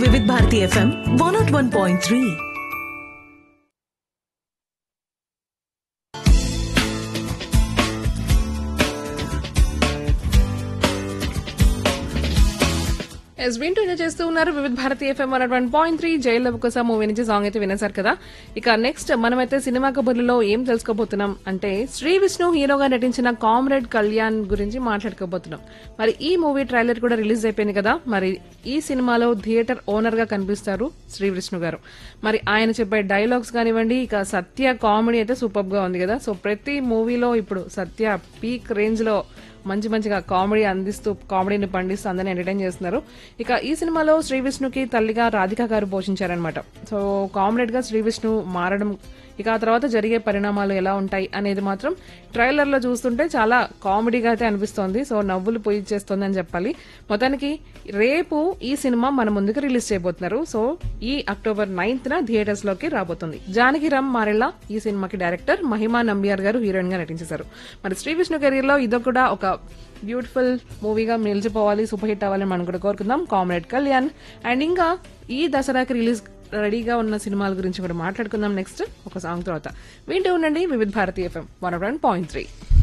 Vividh Bharati FM one naught one point three ఎస్ వింటూ enjoy చేస్తూ ఉన్నారు Vividh Bharati FM one one point three Jail కోసం మూవీ నుంచి సాంగ్ అయితే వినేశారు కదా ఇక నెక్స్ట్ మనమైతే సినిమా కబుర్లలో ఏం తెలుసుకోబోతున్నాం అంటే శ్రీ విష్ణు హీరోగా నటించిన కామ్రేడ్ కళ్యాణ్ గురించి మాట్లాడుకోబోతున్నాం మరి ఈ మూవీ ట్రైలర్ కూడా రిలీజ్ అయిపోయింది కదా మరి ఈ సినిమాలో థియేటర్ ఓనర్ గా కనిపిస్తారు శ్రీ విష్ణు గారు మరి ఆయన చెప్పే డైలాగ్స్ కానివ్వండి ఇక సత్య కామెడీ అయితే సూపర్ గా ఉంది కదా సో ప్రతి మూవీలో ఇప్పుడు సత్య పీక్ రేంజ్ లో మంచి మంచిగా కామెడీ అందిస్తూ కామెడీని పండిస్తూ అందరిని ఎంటర్టైన్ చేస్తున్నారు ఇక ఈ సినిమాలో శ్రీ విష్ణుకి తల్లిగా రాధిక గారు పోషించారనమాట సో కామ్రేడ్ గా శ్రీ విష్ణు మారడం ఇక ఆ తర్వాత జరిగే పరిణామాలు ఎలా ఉంటాయి అనేది మాత్రం ట్రైలర్ లో చూస్తుంటే చాలా కామెడీగా అయితే అనిపిస్తోంది సో నవ్వులు పోయి చేస్తుంది అని చెప్పాలి మొత్తానికి రేపు ఈ సినిమా మన ముందుకు రిలీజ్ చేయబోతున్నారు సో ఈ అక్టోబర్ నైన్త్ న థియేటర్స్ లోకి రాబోతుంది జానకి రామ్ మారెల్లా ఈ సినిమాకి డైరెక్టర్ మహిమా నంబియార్ గారు హీరోయిన్ గా నటించేశారు మరి శ్రీ విష్ణు కెరీర్ లో ఇదో కూడా ఒక బ్యూటిఫుల్ మూవీగా నిలిచిపోవాలి సూపర్ హిట్ అవ్వాలని మనం కూడా కోరుకుందాం కామ్రేడ్ కళ్యాణ్ అండ్ ఇంకా ఈ దసరాకి రిలీజ్ రెడీగా ఉన్న సినిమాల గురించి కూడా మాట్లాడుకుందాం నెక్స్ట్ ఒక సాంగ్ తర్వాత వింటూ ఉండండి Vividh Bharati FM one point three